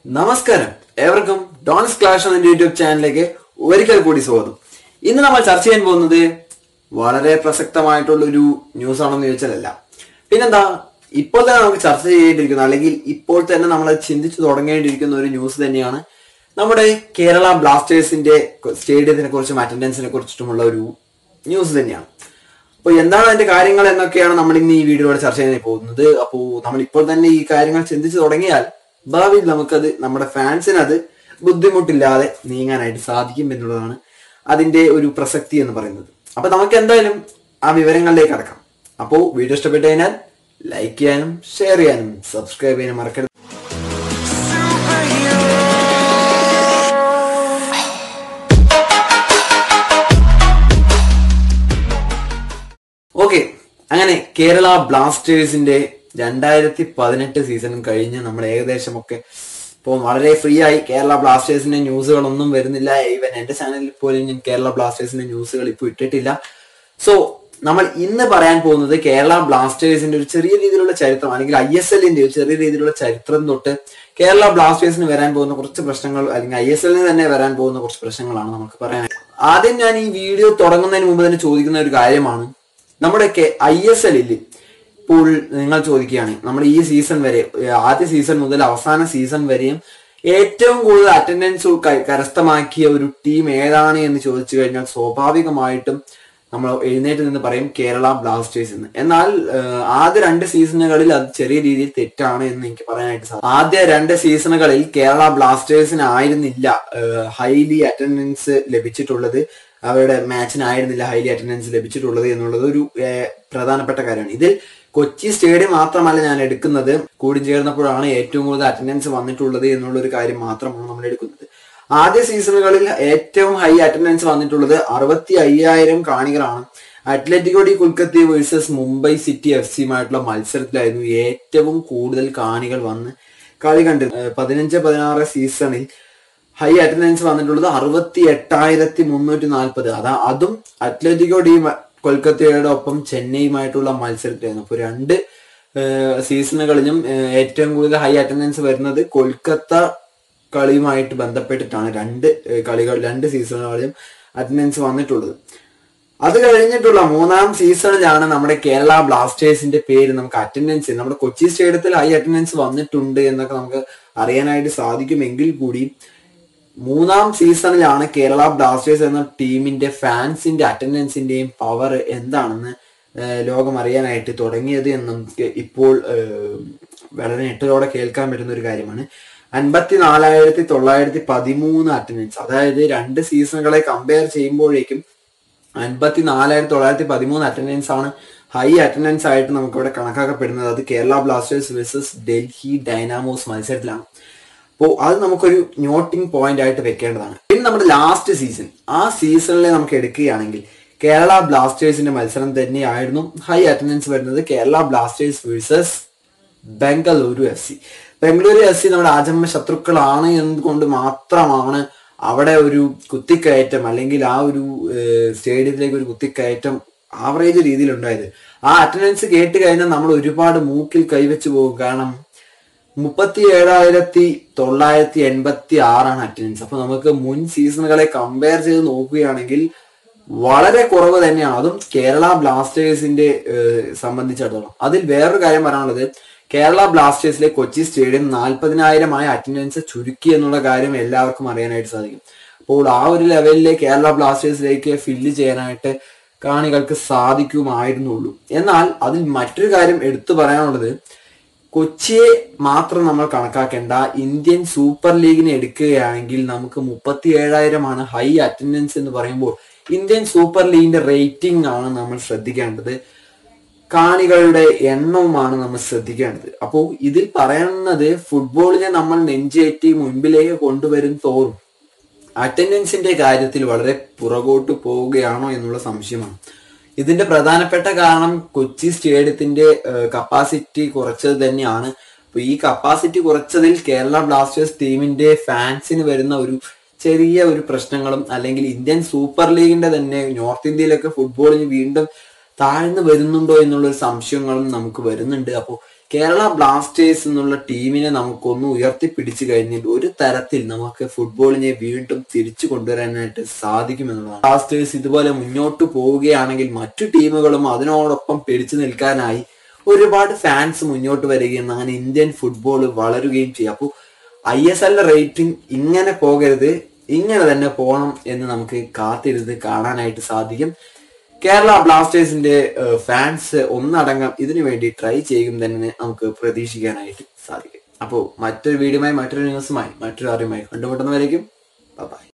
നമസ്കാരം ഏവർക്കും dawns clash എന്ന യൂട്യൂബ് ചാനലിലേക്ക് ഒരിക്കൽ കൂടി സ്വാഗതം ഇന്ന് നമ്മൾ ചർച്ച ചെയ്യാൻ പോകുന്നത് വളരെ പ്രസക്തമായിട്ടുള്ള ഒരു ന്യൂസ് ആണെന്ന് ചോദിച്ചാലല്ല പിന്നെന്താ ഇപ്പോൾ തന്നെ നമുക്ക് ചർച്ച ചെയ്യേണ്ടിയിരിക്കുന്ന അല്ലെങ്കിൽ ഇപ്പോൾ തന്നെ നമ്മൾ ചിന്തിച്ചു തുടങ്ങേണ്ടിയിരിക്കുന്ന ഒരു ന്യൂസ് തന്നെയാണ് നമ്മുടെ കേരള ബ്ലാസ്റ്റേഴ്സിന്റെ സ്റ്റേഡിയത്തിനെ കുറിച്ചും അറ്റൻഡൻസിനെ കുറിച്ചിട്ടുമുള്ള ഒരു ന്യൂസ് തന്നെയാണ് അപ്പോൾ എന്താണ് അതിന്റെ കാര്യങ്ങൾ എന്നൊക്കെയാണ് നമ്മൾ ഇന്ന് ഈ വീഡിയോയുടെ ചർച്ച ചെയ്യാൻ പോകുന്നത് അപ്പോൾ നമ്മൾ ഇപ്പോൾ തന്നെ ഈ കാര്യങ്ങൾ ചിന്തിച്ചു തുടങ്ങിയാൽ ഭാവിയിൽ നമുക്കത് നമ്മുടെ ഫാൻസിന് അത് ബുദ്ധിമുട്ടില്ലാതെ നീങ്ങാനായിട്ട് സാധിക്കും എന്നുള്ളതാണ് അതിന്റെ ഒരു പ്രസക്തി എന്ന് പറയുന്നത് അപ്പൊ നമുക്ക് എന്തായാലും ആ വിവരങ്ങളിലേക്ക് കടക്കാം അപ്പോൾ വീഡിയോ ഇഷ്ടപ്പെട്ടു കഴിഞ്ഞാൽ ലൈക്ക് ചെയ്യാനും ഷെയർ ചെയ്യാനും സബ്സ്ക്രൈബ് ചെയ്യാനും മറക്കരുത് ഓക്കെ അങ്ങനെ കേരള ബ്ലാസ്റ്റേഴ്സിന്റെ രണ്ടായിരത്തി പതിനെട്ട് സീസൺ കഴിഞ്ഞ് നമ്മൾ ഏകദേശം ഒക്കെ ഇപ്പോൾ വളരെ ഫ്രീ ആയി കേരള ബ്ലാസ്റ്റേഴ്സിന്റെ ന്യൂസുകളൊന്നും വരുന്നില്ല ഈവൻ എന്റെ ചാനലിൽ പോലും ഞാൻ കേരള ബ്ലാസ്റ്റേഴ്സിന്റെ ന്യൂസുകൾ ഇപ്പോൾ ഇട്ടിട്ടില്ല സോ നമ്മൾ ഇന്ന് പറയാൻ പോകുന്നത് കേരള ബ്ലാസ്റ്റേഴ്സിന്റെ ഒരു ചെറിയ രീതിയിലുള്ള ചരിത്രം അല്ലെങ്കിൽ ഐ എസ് എല്ലിന്റെ ഒരു ചെറിയ രീതിയിലുള്ള ചരിത്രം തൊട്ട് കേരള ബ്ലാസ്റ്റേഴ്സിന് വരാൻ പോകുന്ന കുറച്ച് പ്രശ്നങ്ങൾ അല്ലെങ്കിൽ ഐ എസ് എല്ലിന് തന്നെ വരാൻ പോകുന്ന കുറച്ച് പ്രശ്നങ്ങളാണ് നമുക്ക് പറയാൻ ആദ്യം ഞാൻ ഈ വീഡിയോ തുടങ്ങുന്നതിന് മുമ്പ് തന്നെ ചോദിക്കുന്ന ഒരു കാര്യമാണ് നമ്മുടെ ഐ എസ് എല്ലിൽ ഇപ്പോൾ നിങ്ങൾ ചോദിക്കുകയാണ് നമ്മൾ ഈ സീസൺ വരെ ഏഹ് ആദ്യ സീസൺ മുതൽ അവസാന സീസൺ വരെയും ഏറ്റവും കൂടുതൽ അറ്റൻഡൻസ് കരസ്ഥമാക്കിയ ഒരു ടീം ഏതാണ് എന്ന് ചോദിച്ചു കഴിഞ്ഞാൽ സ്വാഭാവികമായിട്ടും നമ്മൾ എഴുന്നേറ്റ് നിന്ന് പറയും കേരള ബ്ലാസ്റ്റേഴ്സ് എന്ന് എന്നാൽ ഏഹ് ആദ്യ രണ്ട് സീസണുകളിൽ അത് ചെറിയ രീതിയിൽ തെറ്റാണ് എന്ന് എനിക്ക് പറയാനായിട്ട് സാധിക്കും ആദ്യ രണ്ട് സീസണുകളിൽ കേരള ബ്ലാസ്റ്റേഴ്സിന് ആയിരുന്നില്ല ഹൈലി അറ്റൻഡൻസ് ലഭിച്ചിട്ടുള്ളത് അവരുടെ മാച്ചിനായിരുന്നില്ല ഹൈലി അറ്റൻഡൻസ് ലഭിച്ചിട്ടുള്ളത് എന്നുള്ളത് ഒരു ഏഹ്, പ്രധാനപ്പെട്ട കാര്യമാണ് ഇതിൽ കൊച്ചി സ്റ്റേഡിയം മാത്രമല്ല ഞാൻ എടുക്കുന്നത് കൂടി ചേർന്നപ്പോഴാണ് ഏറ്റവും കൂടുതൽ അറ്റൻഡൻസ് വന്നിട്ടുള്ളത് എന്നുള്ള ഒരു കാര്യം മാത്രമാണ് നമ്മൾ എടുക്കുന്നത് ആദ്യ സീസണുകളിൽ ഏറ്റവും ഹൈ അറ്റൻഡൻസ് വന്നിട്ടുള്ളത് അറുപത്തി അയ്യായിരം കാണികളാണ് Atletico de Kolkata versus Mumbai City F സിയുമായിട്ടുള്ള മത്സരത്തിലായിരുന്നു ഏറ്റവും കൂടുതൽ കാണികൾ വന്ന് കളി കണ്ടത് ഏഹ് പതിനഞ്ച് പതിനാറ് സീസണിൽ ഹൈ അറ്റൻഡൻസ് വന്നിട്ടുള്ളത് അറുപത്തി എട്ടായിരത്തി മുന്നൂറ്റി നാൽപ്പത് അതാ അതും അത്ലറ്റിക്കോ ഡി മ- കൊൽക്കത്തയുടെ ഒപ്പം ചെന്നൈയുമായിട്ടുള്ള മത്സരത്തിലായിരുന്നു അപ്പൊ രണ്ട് ഏഹ്, സീസണുകളിലും ഏഹ്, ഏറ്റവും കൂടുതൽ ഹൈ അറ്റൻഡൻസ് വരുന്നത് കൊൽക്കത്ത കളിയുമായിട്ട് ബന്ധപ്പെട്ടിട്ടാണ് രണ്ട് ഏഹ്, കളികൾ രണ്ട് സീസണുകളിലും അറ്റൻഡൻസ് വന്നിട്ടുള്ളത് അത് കഴിഞ്ഞിട്ടുള്ള മൂന്നാം സീസണിലാണ് നമ്മുടെ കേരള ബ്ലാസ്റ്റേഴ്സിന്റെ പേര് നമുക്ക് അറ്റൻഡൻസ് നമ്മുടെ കൊച്ചി സ്റ്റേഡിയത്തിൽ ഹൈ അറ്റൻഡൻസ് വന്നിട്ടുണ്ട് എന്നൊക്കെ നമുക്ക് അറിയാനായിട്ട് സാധിക്കുമെങ്കിൽ കൂടി മൂന്നാം സീസണിലാണ് കേരള ബ്ലാസ്റ്റേഴ്സ് എന്ന ടീമിന്റെ ഫാൻസിന്റെ അറ്റൻഡൻസിന്റെയും പവർ എന്താണെന്ന് ഏഹ്, ലോകം അറിയാനായിട്ട് തുടങ്ങിയത് എന്ന് നമുക്ക് ഇപ്പോൾ ഏഹ്, വളരെ ഞെട്ടലോടെ കേൾക്കാൻ പറ്റുന്ന ഒരു കാര്യമാണ് അൻപത്തി നാലായിരത്തി തൊള്ളായിരത്തി പതിമൂന്ന് അറ്റൻഡൻസ് അതായത് രണ്ട് സീസണുകളെ കമ്പയർ ചെയ്യുമ്പോഴേക്കും അൻപത്തി നാലായിരത്തി തൊള്ളായിരത്തി പതിമൂന്ന് അറ്റൻഡൻസ് ആണ് ഹൈ അറ്റൻഡൻസ് ആയിട്ട് നമുക്ക് ഇവിടെ കണക്കാക്കപ്പെടുന്നത് അത് Kerala Blasters versus Delhi Dynamos മത്സരത്തിലാണ് അപ്പോൾ അത് നമുക്കൊരു നോട്ടിംഗ് പോയിന്റ് ആയിട്ട് വെക്കേണ്ടതാണ് പിന്നെ നമ്മുടെ ലാസ്റ്റ് സീസൺ ആ സീസണിലെ നമുക്ക് എടുക്കുകയാണെങ്കിൽ കേരള ബ്ലാസ്റ്റേഴ്സിന്റെ മത്സരം തന്നെയായിരുന്നു ഹൈ അറ്റൻഡൻസ് വരുന്നത് Kerala Blasters versus Bengaluru F C Bengaluru F C നമ്മുടെ ആജന്മ ശത്രുക്കളാണ് എന്നതുകൊണ്ട് മാത്രമാണ് അവിടെ ഒരു കുത്തിക്കയറ്റം അല്ലെങ്കിൽ ആ ഒരു ഏഹ്, സ്റ്റേഡിയത്തിലേക്ക് ഒരു കുത്തിക്കയറ്റം ആവറേജ് രീതിയിൽ ഉണ്ടായത് ആ അറ്റൻഡൻസ് കേട്ട് കഴിഞ്ഞാൽ നമ്മൾ ഒരുപാട് മൂക്കിൽ കൈവച്ച് പോകും കാരണം മുപ്പത്തി ഏഴായിരത്തി തൊള്ളായിരത്തി എൺപത്തി ആറാണ് അറ്റൻഡൻസ് അപ്പൊ നമുക്ക് മുൻ സീസണുകളെ കമ്പയർ ചെയ്ത് നോക്കുകയാണെങ്കിൽ വളരെ കുറവ് തന്നെയാണ് അതും കേരള ബ്ലാസ്റ്റേഴ്സിന്റെ ഏഹ്, സംബന്ധിച്ചിടത്തോളം അതിൽ വേറൊരു കാര്യം പറയാനുള്ളത് കേരള ബ്ലാസ്റ്റേഴ്സിലെ കൊച്ചി സ്റ്റേഡിയം നാൽപ്പതിനായിരമായ അറ്റൻഡൻസ് ചുരുക്കി എന്നുള്ള കാര്യം എല്ലാവർക്കും അറിയാനായിട്ട് സാധിക്കും അപ്പോൾ ആ ഒരു ലെവലിൽ കേരള ബ്ലാസ്റ്റേഴ്സിലേക്ക് ഫില്ല് ചെയ്യാനായിട്ട് കാണികൾക്ക് സാധിക്കുമായിരുന്നുള്ളൂ എന്നാൽ അതിൽ മറ്റൊരു കാര്യം എടുത്തു പറയാനുള്ളത് കൊച്ചിയെ മാത്രം നമ്മൾ കണക്കാക്കേണ്ട ഇന്ത്യൻ സൂപ്പർ ലീഗിനെ എടുക്കുകയാണെങ്കിൽ നമുക്ക് മുപ്പത്തി ഏഴായിരമാണ് ഹൈ അറ്റൻഡൻസ് എന്ന് പറയുമ്പോൾ ഇന്ത്യൻ സൂപ്പർ ലീഗിന്റെ റേറ്റിംഗ് ആണ് നമ്മൾ ശ്രദ്ധിക്കേണ്ടത് കാണികളുടെ എണ്ണവുമാണ് നമ്മൾ ശ്രദ്ധിക്കേണ്ടത് അപ്പോൾ ഇതിൽ പറയുന്നത് ഫുട്ബോളിനെ നമ്മൾ നെഞ്ചേറ്റി മുൻപിലേക്ക് കൊണ്ടുവരും തോറും അറ്റൻഡൻസിന്റെ കാര്യത്തിൽ വളരെ പുറകോട്ട് പോവുകയാണോ എന്നുള്ള സംശയമാണ് ഇതിന്റെ പ്രധാനപ്പെട്ട കാരണം കൊച്ചി സ്റ്റേഡിയത്തിന്റെ കപ്പാസിറ്റി കുറച്ചത് തന്നെയാണ് അപ്പൊ ഈ കപ്പാസിറ്റി കുറച്ചതിൽ കേരള ബ്ലാസ്റ്റേഴ്സ് ടീമിന്റെ ഫാൻസിന് വരുന്ന ഒരു ചെറിയ ഒരു പ്രശ്നങ്ങളും അല്ലെങ്കിൽ ഇന്ത്യൻ സൂപ്പർ ലീഗിന്റെ തന്നെ നോർത്ത് ഇന്ത്യയിലൊക്കെ ഫുട്ബോളിന് വീണ്ടും താഴ്ന്നു വരുന്നുണ്ടോ എന്നുള്ള ഒരു സംശയങ്ങളും നമുക്ക് വരുന്നുണ്ട് അപ്പോൾ കേരള ബ്ലാസ്റ്റേഴ്സ് എന്നുള്ള ടീമിനെ നമുക്കൊന്ന് ഉയർത്തിപ്പിടിച്ചു കഴിഞ്ഞാൽ ഒരു തരത്തിൽ നമുക്ക് ഫുട്ബോളിനെ വീണ്ടും തിരിച്ചു കൊണ്ടുവരാനായിട്ട് സാധിക്കുമെന്നുള്ളതാണ് ബ്ലാസ്റ്റേഴ്സ് ഇതുപോലെ മുന്നോട്ട് പോവുകയാണെങ്കിൽ മറ്റു ടീമുകളും അതിനോടൊപ്പം പിടിച്ചു നിൽക്കാനായി ഒരുപാട് ഫാൻസ് മുന്നോട്ട് വരികയും അങ്ങനെ ഇന്ത്യൻ ഫുട്ബോൾ വളരുകയും ചെയ്യും അപ്പോൾ ഐ എസ് എൽ റേറ്റിംഗ് ഇങ്ങനെ പോകരുത് ഇങ്ങനെ തന്നെ പോകണം എന്ന് നമുക്ക് കാത്തിരുന്ന് കാണാനായിട്ട് സാധിക്കും കേരള ബ്ലാസ്റ്റേഴ്സിന്റെ ഫാൻസ് ഒന്നടങ്കം ഇതിനു വേണ്ടി ട്രൈ ചെയ്യും തന്നെ നമുക്ക് പ്രതീക്ഷിക്കാനായിട്ട് സാധിക്കും അപ്പോൾ മറ്റൊരു വീഡിയോയുമായി മറ്റൊരു ന്യൂസുമായി മറ്റൊരു അറിവുമായി കണ്ടുമുട്ടുന്നവരേക്കും ബൈ